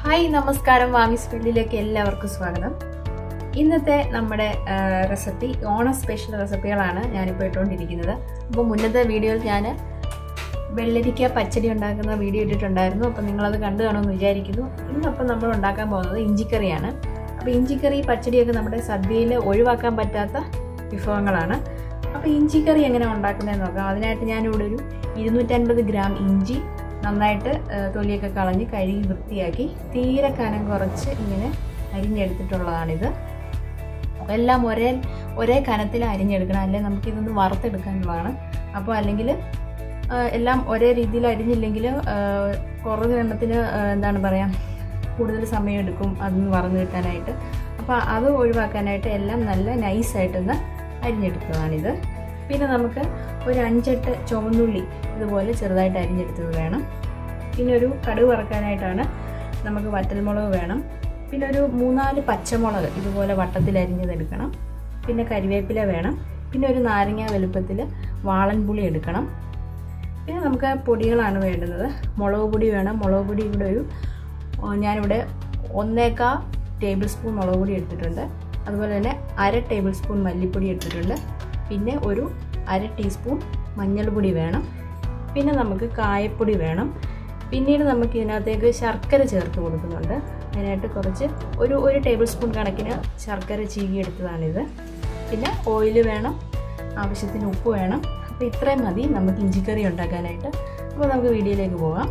hi നമസ്കാരം വാമിസ് ഫീൽഡിലേക്ക് എല്ലാവർക്കും സ്വാഗതം ഇന്നത്തെ നമ്മുടെ റെസിപ്പി ഓണ സ്പെഷ്യൽ റെസിപ്പികളാണ് ഞാനിപ്പോൾ ഇട്ടുകൊണ്ടിരിക്കുന്നത് അപ്പോൾ മുന്നത്തെ വീഡിയോയിൽ ഞാൻ വെള്ളരിക്ക പച്ചടി ഉണ്ടാക്കുന്ന വീഡിയോ ഇട്ടിട്ടുണ്ടായിരുന്നു അപ്പോൾ നിങ്ങളത് കണ്ടു കാണുമെന്ന് വിചാരിക്കുന്നു ഇന്നപ്പോൾ നമ്മൾ ഉണ്ടാക്കാൻ പോകുന്നത് ഇഞ്ചിക്കറിയാണ് അപ്പോൾ ഇഞ്ചിക്കറി പച്ചടിയൊക്കെ നമ്മുടെ സദ്യയിൽ ഒഴിവാക്കാൻ പറ്റാത്ത വിഭവങ്ങളാണ് അപ്പോൾ ഇഞ്ചിക്കറി എങ്ങനെ ഉണ്ടാക്കുന്നതെന്ന് നോക്കാം അതിനായിട്ട് ഞാനിവിടെ ഒരു ഇരുന്നൂറ്റൻപത് ഗ്രാം ഇഞ്ചി നന്നായിട്ട് തൊലിയൊക്കെ കളഞ്ഞ് കഴുകി വൃത്തിയാക്കി തീരെ കനം കുറച്ച് ഇങ്ങനെ അരിഞ്ഞെടുത്തിട്ടുള്ളതാണിത് എല്ലാം ഒരേ ഒരേ കനത്തിൽ അരിഞ്ഞെടുക്കണം അല്ലെങ്കിൽ നമുക്കിതൊന്ന് വറുത്തെടുക്കാനുള്ളതാണ് അപ്പോൾ അല്ലെങ്കിൽ എല്ലാം ഒരേ രീതിയിൽ അരിഞ്ഞില്ലെങ്കിൽ കുറഞ്ഞ എണ്ണത്തിന് എന്താണ് പറയുക കൂടുതൽ സമയം എടുക്കും അതൊന്ന് വറന്ന് കിട്ടാനായിട്ട് അപ്പോൾ അത് ഒഴിവാക്കാനായിട്ട് എല്ലാം നല്ല നൈസായിട്ടൊന്ന് അരിഞ്ഞെടുത്തതാണിത് പിന്നെ നമുക്ക് ഒരു അഞ്ചെട്ട് ചുവന്നുള്ളി ഇതുപോലെ ചെറുതായിട്ട് അരിഞ്ഞെടുത്തത് വേണം പിന്നെ ഒരു കടുക് വറക്കാനായിട്ടാണ് നമുക്ക് വറ്റൽമുളക് വേണം പിന്നെ ഒരു മൂന്നാല് പച്ചമുളക് ഇതുപോലെ വട്ടത്തിൽ അരിഞ്ഞതെടുക്കണം പിന്നെ കരിവേപ്പില വേണം പിന്നെ ഒരു നാരങ്ങ വലുപ്പത്തിൽ വാളൻ പുളി എടുക്കണം പിന്നെ നമുക്ക് പൊടികളാണ് വേണ്ടുന്നത് മുളക് പൊടി വേണം മുളക് പൊടി ഇവിടെ ഒരു ഞാനിവിടെ ഒന്നേക്കാ ടേബിൾ സ്പൂൺ മുളക് പൊടി എടുത്തിട്ടുണ്ട് അതുപോലെ തന്നെ അര ടേബിൾ സ്പൂൺ മല്ലിപ്പൊടി എടുത്തിട്ടുണ്ട് പിന്നെ ഒരു അര ടീസ്പൂൺ മഞ്ഞൾപ്പൊടി വേണം പിന്നെ നമുക്ക് കായപ്പൊടി വേണം പിന്നീട് നമുക്ക് ഇതിനകത്തേക്ക് ശർക്കര ചേർത്ത് കൊടുക്കുന്നുണ്ട് അതിനായിട്ട് കുറച്ച് ഒരു ഒരു ടേബിൾ സ്പൂൺ കണക്കിന് ശർക്കര ചീകി എടുത്തതാണിത് പിന്നെ ഓയിൽ വേണം ആവശ്യത്തിന് ഉപ്പ് വേണം അപ്പോൾ ഇത്രയും മതി നമുക്ക് ഇഞ്ചിക്കറി ഉണ്ടാക്കാനായിട്ട് അപ്പോൾ നമുക്ക് വീഡിയോയിലേക്ക് പോകാം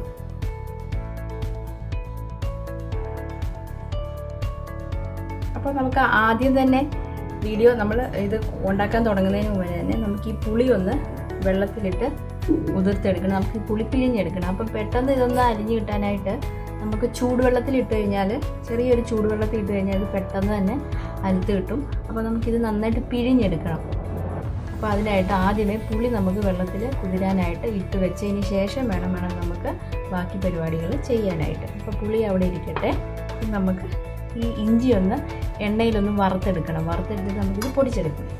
അപ്പോൾ നമുക്ക് ആദ്യം തന്നെ വീഡിയോ നമ്മൾ ഇത് ഉണ്ടാക്കാൻ തുടങ്ങുന്നതിന് മുമ്പ് തന്നെ നമുക്ക് ഈ പുളി ഒന്ന് വെള്ളത്തിലിട്ട് ഉതിർത്തെടുക്കണം നമുക്ക് ഈ പുളി പിഴിഞ്ഞെടുക്കണം അപ്പം പെട്ടെന്ന് ഇതൊന്ന് അരിഞ്ഞു കിട്ടാനായിട്ട് നമുക്ക് ചൂടുവെള്ളത്തിൽ ഇട്ട് കഴിഞ്ഞാൽ ചെറിയൊരു ചൂടുവെള്ളത്തിൽ ഇട്ട് കഴിഞ്ഞാൽ ഇത് പെട്ടെന്ന് തന്നെ അലുത്ത് കിട്ടും അപ്പോൾ നമുക്കിത് നന്നായിട്ട് പിഴിഞ്ഞെടുക്കണം അപ്പോൾ അതിനായിട്ട് ആദ്യമേ പുളി നമുക്ക് വെള്ളത്തിൽ കുതിരാനായിട്ട് ഇട്ട് വെച്ചതിന് ശേഷം വേണം വേണം നമുക്ക് ബാക്കി പരിപാടികൾ ചെയ്യാനായിട്ട് അപ്പോൾ പുളി അവിടെ ഇരിക്കട്ടെ നമുക്ക് ഈ ഇഞ്ചി ഒന്ന് എണ്ണയിലൊന്ന് വറുത്തെടുക്കണം വറുത്തെടുത്തിട്ട് നമുക്കിത് പൊടിച്ചെടുക്കണം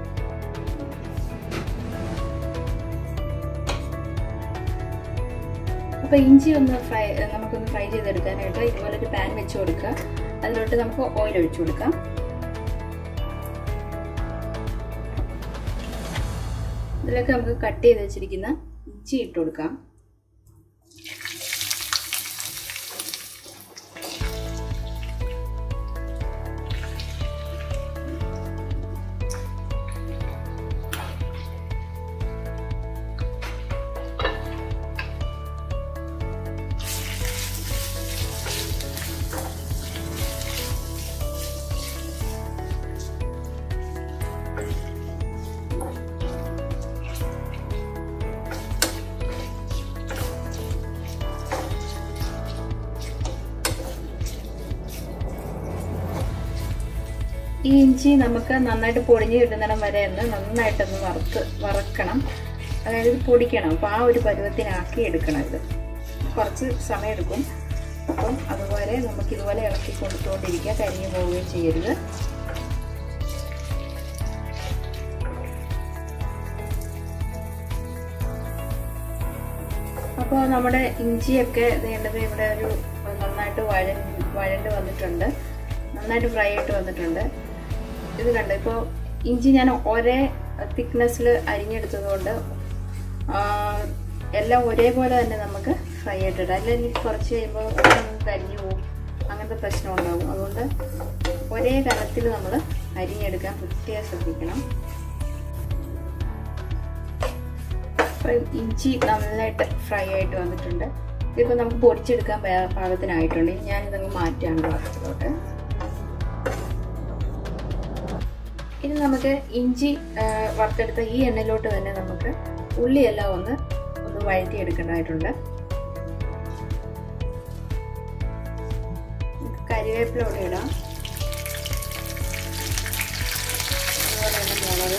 അപ്പോൾ ഇഞ്ചി ഒന്ന് ഫ്രൈ നമുക്കൊന്ന് ഫ്രൈ ചെയ്തെടുക്കാനായിട്ട് ഇതുപോലെ ഒരു പാൻ വെച്ച് കൊടുക്കുക അതിലോട്ട് നമുക്ക് ഓയിൽ ഒഴിച്ചു കൊടുക്കാം ഇതിലൊക്കെ നമുക്ക് കട്ട് ചെയ്ത് വെച്ചിരിക്കുന്ന ഇഞ്ചി ഇട്ട് കൊടുക്കാം ഈ ഇഞ്ചി നമുക്ക് നന്നായിട്ട് പൊടിഞ്ഞ് കിട്ടുന്നിടം വരെ ഒന്ന് നന്നായിട്ടൊന്ന് വറുത്ത് വറക്കണം അതായത് ഇത് പൊടിക്കണം അപ്പോൾ ആ ഒരു പരുവത്തിനാക്കി എടുക്കണം ഇത് കുറച്ച് സമയം എടുക്കും അപ്പം അതുപോലെ നമുക്ക് ഇതുപോലെ ഇളക്കി കൊടുത്തുകൊണ്ടിരിക്കുക കരിഞ്ഞു പോവുകയും ചെയ്യരുത് അപ്പോൾ നമ്മുടെ ഇഞ്ചിയൊക്കെ വേണ്ടത് ഇവിടെ ഒരു നന്നായിട്ട് വഴ വഴണ്ട് വന്നിട്ടുണ്ട് നന്നായിട്ട് ഫ്രൈ ആയിട്ട് വന്നിട്ടുണ്ട് ഇത് കണ്ടോ ഇപ്പോൾ ഇഞ്ചി ഞാൻ ഒരേ തിക്നെസ്സിൽ അരിഞ്ഞെടുത്തത് കൊണ്ട് എല്ലാം ഒരേപോലെ തന്നെ നമുക്ക് ഫ്രൈ ആയിട്ടിടാം അല്ലെങ്കിൽ കുറച്ച് കഴിയുമ്പോൾ കരിഞ്ഞു പോകും അങ്ങനത്തെ പ്രശ്നം ഉണ്ടാകും അതുകൊണ്ട് ഒരേ കനത്തിൽ നമ്മൾ അരിഞ്ഞെടുക്കാൻ പ്രത്യേകം ശ്രദ്ധിക്കണം അപ്പം ഇഞ്ചി നന്നായിട്ട് ഫ്രൈ ആയിട്ട് വന്നിട്ടുണ്ട് ഇതിപ്പോൾ നമുക്ക് പൊടിച്ചെടുക്കാൻ പാകത്തിനായിട്ടുണ്ട് ഞാനിതങ്ങ് മാറ്റിയാണ് പാത്രത്തിലോട്ട് ഇനി നമുക്ക് ഇഞ്ചി വറുത്തെടുത്ത ഈ എണ്ണയിലോട്ട് തന്നെ നമുക്ക് ഉള്ളിയെല്ലാം ഒന്ന് ഒന്ന് വഴറ്റിയെടുക്കേണ്ടതായിട്ടുണ്ട് കരിവേപ്പില കൂടെ ഇടാം അതുപോലെ തന്നെ മുളക്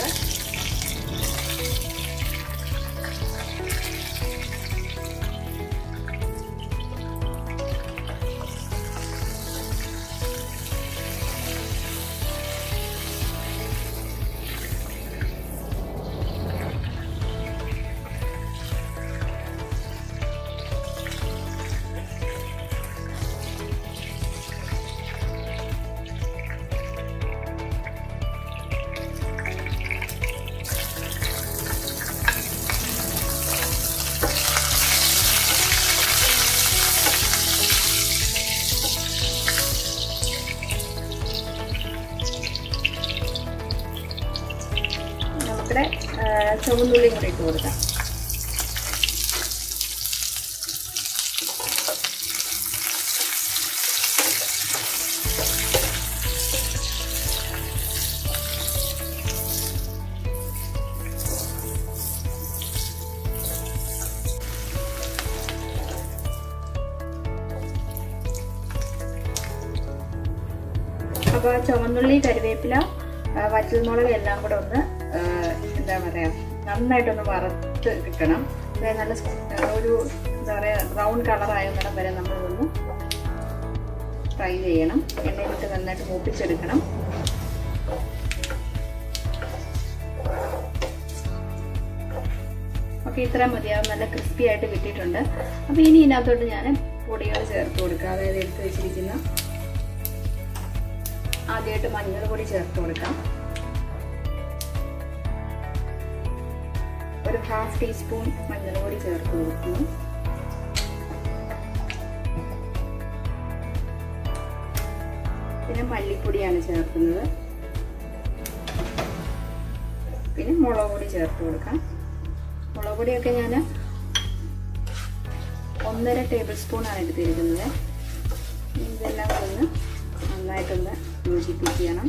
ചുവന്നുള്ളിയും കൂടി ഇട്ട് കൊടുക്കാം അപ്പോൾ ആ ചുവന്നുള്ളി കരിവേപ്പില ആ, വറ്റൽമുളക് എല്ലാം കൂടെ ഒന്ന് ആ, എന്താ പറയുക നന്നായിട്ടൊന്ന് വറുത്ത് കിട്ടണം അതായത് നല്ല സ്- ആ, ഒരു എന്താ പറയുക ബ്രൗൺ കളറായുന്നിടം വരെ നമ്മളിതൊന്ന് ഫ്രൈ ചെയ്യണം എണ്ണയിലിട്ട് നന്നായിട്ട് മൂപ്പിച്ചെടുക്കണം ഓക്കെ ഇത്ര മതിയാവും നല്ല ക്രിസ്പി ആയിട്ട് കിട്ടിയിട്ടുണ്ട് അപ്പോൾ ഇനി ഇതിനകത്തോട്ട് ഞാൻ പൊടികൾ ചേർത്ത് കൊടുക്കുക അതായത് എടുത്ത് വെച്ചിരിക്കുന്ന ആദ്യമായിട്ട് മഞ്ഞൾ പൊടി ചേർത്ത് കൊടുക്കാം ഒരു ഹാഫ് ടീസ്പൂൺ മഞ്ഞൾ പൊടി ചേർത്ത് കൊടുക്കുന്നു പിന്നെ മല്ലിപ്പൊടിയാണ് ചേർക്കുന്നത് പിന്നെ മുളക് പൊടി ചേർത്ത് കൊടുക്കാം മുളക് പൊടിയൊക്കെ ഞാൻ ഒന്നര ടേബിൾ സ്പൂണാണ് എടുത്തിരിക്കുന്നത് ഇതെല്ലാം ഒന്ന് നന്നായിട്ടൊന്ന് യോജിപ്പിക്കണം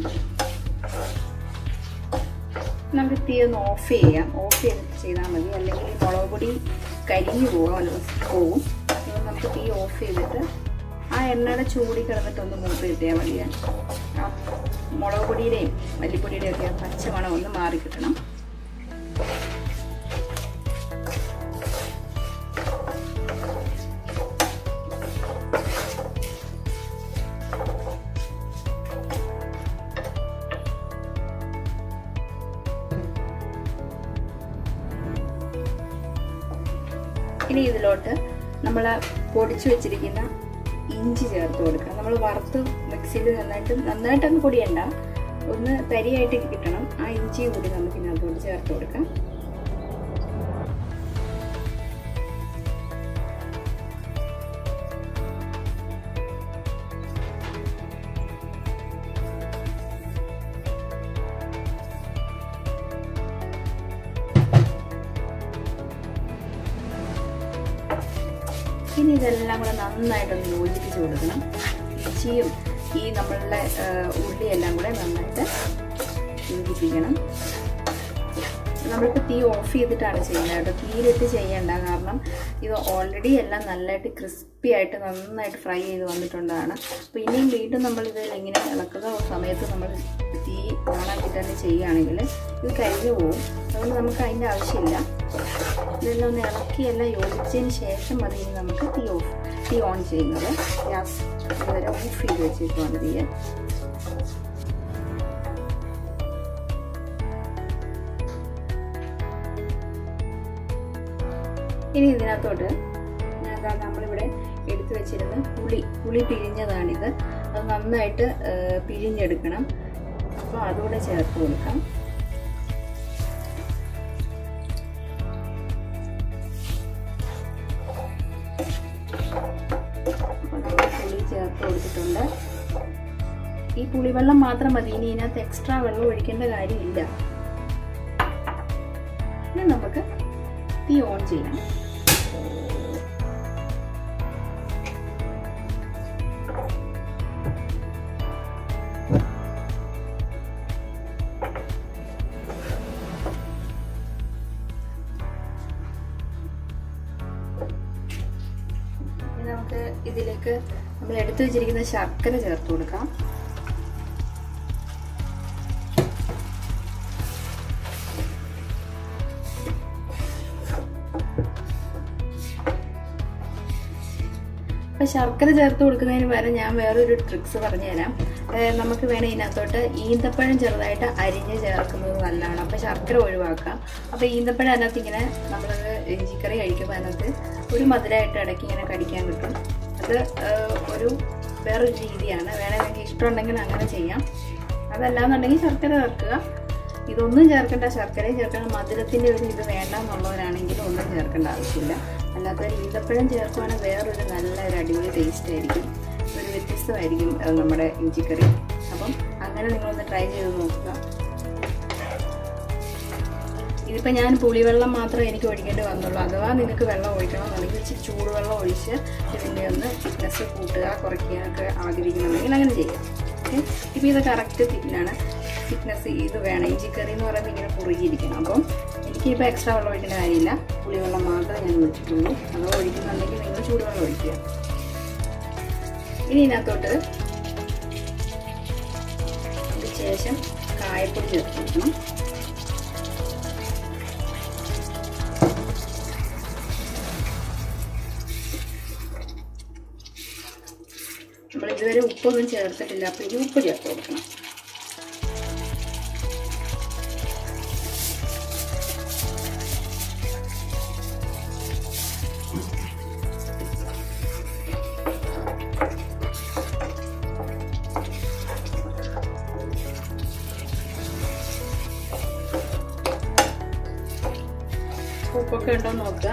നമുക്ക് തീ ഒന്ന് ഓഫ് ചെയ്യാം ഓഫ് ചെയ്തിട്ട് ചെയ്താൽ മതി അല്ലെങ്കിൽ ഈ മുളക് പൊടി കരിഞ്ഞു പോകാൻ പോകും അതുകൊണ്ട് നമുക്ക് തീ ഓഫ് ചെയ്തിട്ട് ആ എണ്ണയുടെ ചൂടി കിടന്നിട്ടൊന്ന് മൂത്ത് കിട്ടിയാൽ മതി ആ മുളക് പൊടിയുടെയും മല്ലിപ്പൊടിയുടെയും ഒക്കെ പച്ചമണം ഒന്ന് മാറി കിട്ടണം ഇനി ഇതിലോട്ട് നമ്മൾ പൊടിച്ചു വെച്ചിരിക്കുന്ന ഇഞ്ചി ചേർത്ത് കൊടുക്കുക നമ്മൾ വറുത്ത് മിക്സിയിൽ നന്നായിട്ട് നന്നായിട്ടൊന്ന് പൊടിയണ്ട ഒന്ന് തരിയായിട്ട് കിട്ടണം ആ ഇഞ്ചിയും കൂടി നമുക്ക് ഇതിനകത്തോട്ട് ചേർത്ത് കൊടുക്കാം ഇനി ഇതെല്ലാം കൂടെ നന്നായിട്ടൊന്ന് യോജിപ്പിച്ച് കൊടുക്കണം ഇഞ്ചിയും ഈ നമ്മളുടെ ഉള്ളിയെല്ലാം കൂടെ നന്നായിട്ട് യോജിപ്പിക്കണം നമ്മളിപ്പോൾ തീ ഓഫ് ചെയ്തിട്ടാണ് ചെയ്യുന്നത് കേട്ടോ തീയിലിട്ട് ചെയ്യണ്ട കാരണം ഇത് ഓൾറെഡി എല്ലാം നല്ലതായിട്ട് ക്രിസ്പി ആയിട്ട് നന്നായിട്ട് ഫ്രൈ ചെയ്ത് വന്നിട്ടുള്ളതാണ് അപ്പോൾ ഇനിയും വീണ്ടും നമ്മളിത് ഇങ്ങനെ ഇളക്കുന്ന സമയത്ത് നമ്മൾ തീ ഓണാക്കി തന്നെ ചെയ്യുകയാണെങ്കിൽ ഇത് കരിഞ്ഞു പോകും അതുകൊണ്ട് നമുക്ക് അതിൻ്റെ ആവശ്യമില്ല ഇതെല്ലാം ഒന്ന് ഇളക്കി എല്ലാം യോജിച്ചതിന് ശേഷം മതി ഇനി നമുക്ക് തീ ഓഫ് തീ ഓൺ ചെയ്യുന്നത് ഗ്യാസ് ഇതുവരെ ഓഫ് ചെയ്ത് വെച്ചേക്കുവാണ് തീ ഇനി ഇതിനകത്തോട്ട് ഞാൻ നമ്മളിവിടെ എടുത്തു വെച്ചിരുന്ന പുളി പുളി പിഴിഞ്ഞതാണിത് അത് നന്നായിട്ട് പിഴിഞ്ഞെടുക്കണം അപ്പോൾ അതുകൂടെ ചേർത്ത് കൊടുക്കാം അപ്പോൾ നമ്മൾ പുളി ചേർത്ത് കൊടുത്തിട്ടുണ്ട് ഈ പുളിവെള്ളം മാത്രം മതി ഇനി ഇതിനകത്ത് എക്സ്ട്രാ വെള്ളം ഒഴിക്കേണ്ട കാര്യമില്ല ഇനി നമുക്ക് തീ ഓൺ ചെയ്യാം നമുക്ക് ഇതിലേക്ക് നമ്മൾ എടുത്തു വെച്ചിരിക്കുന്ന ശർക്കര ചേർത്ത് കൊടുക്കാം അപ്പം ശർക്കര ചേർത്ത് കൊടുക്കുന്നതിന് പകരം ഞാൻ വേറൊരു ട്രിക്സ് പറഞ്ഞുതരാം നമുക്ക് വേണേൽ ഇതിനകത്തോട്ട് ഈന്തപ്പഴം ചെറുതായിട്ട് അരിഞ്ഞ് ചേർക്കുന്നത് നല്ലതാണ് അപ്പോൾ ശർക്കര ഒഴിവാക്കാം അപ്പോൾ ഈന്തപ്പഴം അതിനകത്ത് ഇങ്ങനെ നമ്മളത് ഇഞ്ചിക്കറി കഴിക്കുമ്പോൾ അതിനകത്ത് ഒരു മധുരമായിട്ട് ഇടയ്ക്ക് ഇങ്ങനെ കടിക്കാൻ കിട്ടും അത് ഒരു വേറൊരു രീതിയാണ് വേണേൽ നിങ്ങൾക്ക് ഇഷ്ടമുണ്ടെങ്കിൽ അങ്ങനെ ചെയ്യാം അതല്ലാന്നുണ്ടെങ്കിൽ ശർക്കര ചേർക്കുക ഇതൊന്നും ചേർക്കേണ്ട ശർക്കരയും ചേർക്കേണ്ട മധുരത്തിൻ്റെ ഒരു ഇത് വേണ്ട എന്നുള്ളവരാണെങ്കിൽ ഒന്നും ചേർക്കേണ്ട ആവശ്യമില്ല അല്ലാത്തവർ ഈന്തപ്പഴം ചേർക്കുവാണെങ്കിൽ വേറൊരു നല്ല ഒരു അടിപൊളി ടേസ്റ്റ് ആയിരിക്കും ഒരു വ്യത്യസ്തമായിരിക്കും നമ്മുടെ ഇഞ്ചിക്കറി അപ്പം അങ്ങനെ നിങ്ങളൊന്ന് ട്രൈ ചെയ്ത് നോക്കുക ഇതിപ്പോൾ ഞാൻ പുളിവെള്ളം മാത്രമേ എനിക്ക് ഒഴിക്കേണ്ടി വന്നുള്ളൂ അഥവാ നിങ്ങൾക്ക് വെള്ളം ഒഴിക്കണമെന്നുണ്ടെങ്കിൽ ഇച്ചിരി ചൂടുവെള്ളം ഒഴിച്ച് ഇതിൻ്റെ ഒന്ന് തിക്നെസ് കൂട്ടുക കുറയ്ക്കുക ഒക്കെ ആഗ്രഹിക്കുന്നുണ്ടെങ്കിൽ അങ്ങനെ ചെയ്യാം ഓക്കെ ഇപ്പോൾ ഇത് കറക്റ്റ് തിന്നാണ് തിക്നെസ് ഇത് വേണം ഇഞ്ചി കറി എന്ന് പറയുമ്പോൾ ഇങ്ങനെ കുറുകിയിരിക്കണം അപ്പം എനിക്കിപ്പോൾ എക്സ്ട്രാ വെള്ളം ഒഴിക്കേണ്ട കാര്യമില്ല പുളിവെള്ളം മാത്രമേ ഞാൻ ഒഴിച്ചിട്ടുള്ളൂ അഥവാ ഒഴിക്കുന്നുണ്ടെങ്കിൽ നിങ്ങൾ ചൂടുവെള്ളം ഒഴിക്കുക ഇനി ഇതിനകത്തോട്ട് ഇതിന് ശേഷം കായപ്പൊടി ചേർത്ത് കൊടുക്കണം നമ്മൾ ഇതുവരെ ഉപ്പൊന്നും ചേർത്തിട്ടില്ല അപ്പോൾ ഇനി ഉപ്പ് ചേർത്ത് കൊടുക്കണം ഉപ്പൊക്കെ ഉണ്ടോ നോക്കുക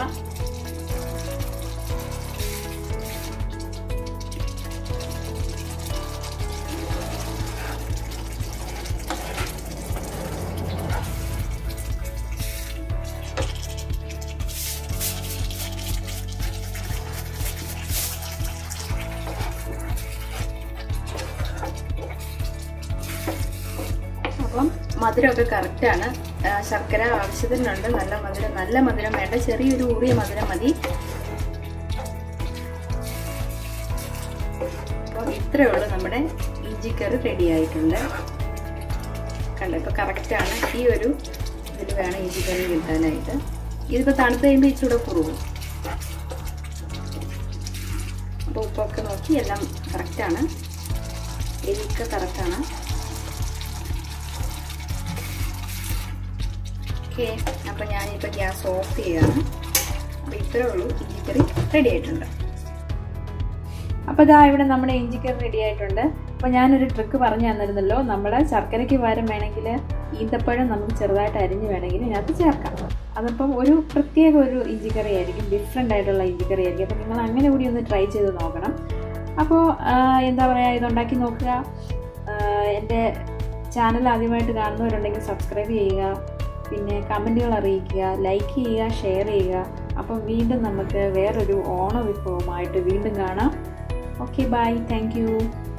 അപ്പം മധുരമൊക്കെ കറക്റ്റാണ് ശർക്കര ആവശ്യത്തിനുണ്ട് നല്ല മധുരം നല്ല മധുരം വേണ്ട ചെറിയൊരു ഊറിയ മധുരം മതി അപ്പോൾ ഇത്രയേ ഉള്ളൂ നമ്മുടെ ഇഞ്ചിക്കറി റെഡി ആയിട്ടുണ്ട് കണ്ടോ ഇപ്പോൾ കറക്റ്റാണ് ഈ ഒരു ഇതിൽ വേണം ഇഞ്ചിക്കറി കിട്ടാനായിട്ട് ഇതിപ്പോൾ തണുത്ത് കഴിയുമ്പോൾ ഇച്ചിരി കുറുകും അപ്പോൾ ഉപ്പൊക്കെ നോക്കി എല്ലാം കറക്റ്റാണ് എരിയൊക്കെ കറക്റ്റാണ് ഓക്കെ അപ്പോൾ ഞാനിപ്പോൾ ഗ്യാസ് ഓഫ് ചെയ്യാണ് അപ്പോൾ ഇത്രയേ ഉള്ളൂ ഇഞ്ചിക്കറി റെഡി ആയിട്ടുണ്ട് അപ്പോൾ ഇതാ ഇവിടെ നമ്മുടെ ഇഞ്ചിക്കറി റെഡി ആയിട്ടുണ്ട് അപ്പോൾ ഞാനൊരു ട്രിക്ക് പറഞ്ഞു തന്നിരുന്നല്ലോ നമ്മുടെ ശർക്കരയ്ക്ക് പകരം വേണമെങ്കിൽ ഈന്തപ്പഴം നമുക്ക് ചെറുതായിട്ട് അരിഞ്ഞ് വേണമെങ്കിൽ ഇതിനകത്ത് ചേർക്കാം അതപ്പം ഒരു പ്രത്യേക ഒരു ഇഞ്ചിക്കറി ആയിരിക്കും ഡിഫറെൻ്റ് ആയിട്ടുള്ള ഇഞ്ചിക്കറി ആയിരിക്കും അപ്പോൾ നിങ്ങൾ അങ്ങനെ കൂടി ഒന്ന് ട്രൈ ചെയ്ത് നോക്കണം അപ്പോൾ എന്താ പറയുക ഇതുണ്ടാക്കി നോക്കുക എൻ്റെ ചാനൽ ആദ്യമായിട്ട് കാണുന്നവരുണ്ടെങ്കിൽ സബ്സ്ക്രൈബ് ചെയ്യുക പിന്നെ കമൻറ്റുകൾ അറിയിക്കുക ലൈക്ക് ചെയ്യുക ഷെയർ ചെയ്യുക അപ്പം വീണ്ടും നമുക്ക് വേറൊരു ഓണ വിഭവമായിട്ട് വീണ്ടും കാണാം ഓക്കെ ബൈ താങ്ക്